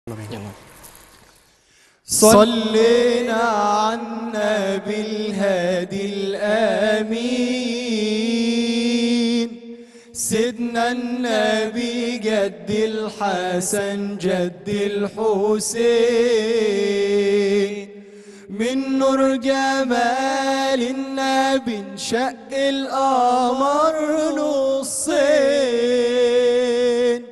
صلينا على النبي الهادي الامين سيدنا النبي جد الحسن جد الحسين من نور جمال النبي انشق القمر نصين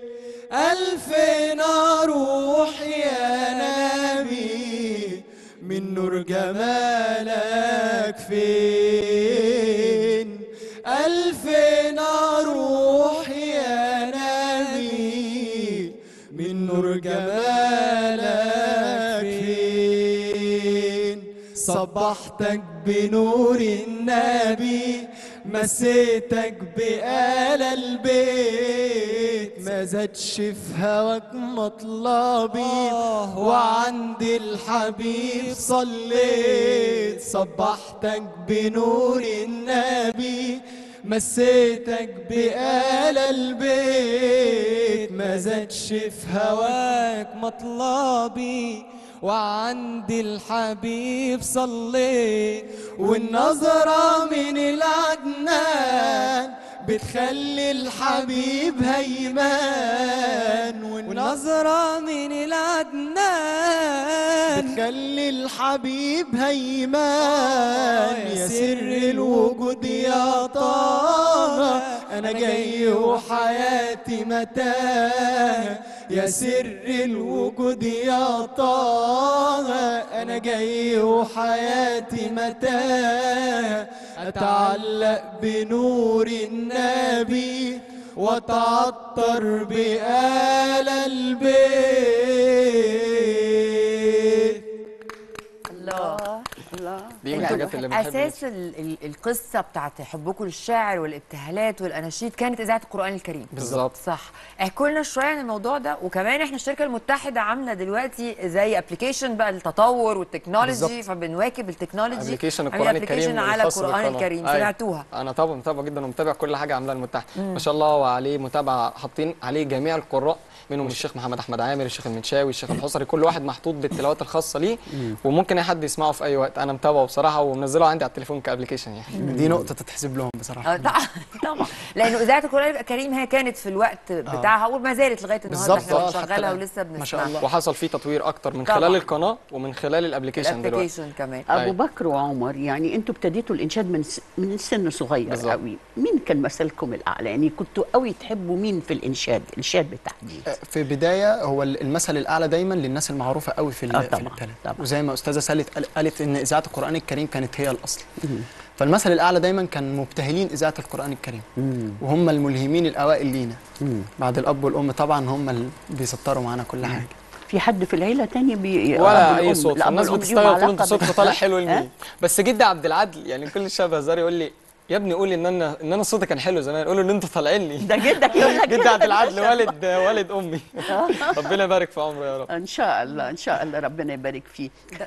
ألفنا روح يا نبي من نور جمالك فين ألفنا روح يا نبي من نور جمالك فين صبحتك بنور النبي مسيتك بآل البيت ما زادش في هواك مطلبي وعند الحبيب صليت صبحتك بنور النبي مسيتك بآل البيت ما زادش في هواك مطلبي وعند الحبيب صليت والنظرة من العدنان بتخلي الحبيب هيمان والنظرة من العدنان بتخلي الحبيب هيمان يا سر الوجود يا طه انا جاي وحياتي متاهه يا سر الوجود يا طه انا جاي وحياتي متاهه اتعلق بنور النبي واتعطر بآل البيت الله الله دي من الحاجات اللي بنحب اساس ال- ال- القصه بتاعت حبكم للشعر والابتهالات والاناشيد كانت اذاعه القران الكريم بالظبط. صح احكوا لنا شويه عن الموضوع ده وكمان احنا الشركه المتحده عامله دلوقتي زي ابلكيشن بقى التطور والتكنولوجي بالظبط. فبنواكب التكنولوجي ابلكيشن عاملين القران application الكريم على الخاص القران بالقناة. الكريم أيوة. سمعتوها انا طبعا متابع جدا ومتابع كل حاجه عاملاها المتحده ما شاء الله وعليه متابعه حاطين عليه جميع القراء منهم الشيخ محمد احمد عامر الشيخ المنشاوي الشيخ الحصري كل واحد محطوط بالتلاوات الخاصه ليه وممكن اي حد يسمعه في اي وقت انا متابعه بصراحه ومنزله عندي على التليفون كابلكيشن يعني دي نقطة تتحسب لهم بصراحة آه، طبعا طبعا لانه اذاعه القران الكريم هي كانت في الوقت بتاعها وما زالت لغايه النهارده بالظبط، احنا آه، حتى بنشغلها الآن. ولسه ما شاء بنسمعها الله. وحصل فيه تطوير اكتر من طبعاً. خلال القناه ومن خلال الابلكيشن دلوقتي الابلكيشن كمان ابو أيوة. بكر وعمر يعني انتوا ابتديتوا الانشاد من س... من سن صغير بالظبط. قوي مين كان مثلكم الاعلى يعني كنتوا قوي تحبوا مين في الانشاد الانشاد بالتحديد في بداية هو المثل الأعلى دايما للناس المعروفة قوي في, ال- آه، في طبعاً، البلد طبعاً. وزي ما أستاذة سالت قال- قالت إن إذاعة القرآن الكريم كانت هي الأصل فالمثل الأعلى دايما كان مبتهلين إذاعة القرآن الكريم وهم الملهمين الأوائل لينا بعد الأب والأم طبعا هم اللي بيسطروا معانا كل حاجة في حد في العيله تاني بي... ولا أب اي الأم- صوت الأب الناس والأم ليهم بتستغرب تقول انت علاقة صوتك بال- طالع حلو ها؟ لمين بس جدي عبد العدل يعني كل شويه بهزار يقول لي يا ابني قول ان انا ان انا صوتي كان حلو زمان قول له ان انتوا طالعين لي ده جدك يقول لك جدي كده، عبد ما العدل شاء الله. والد والد امي ربنا يبارك في عمره يا رب ان شاء الله ان شاء الله ربنا يبارك فيه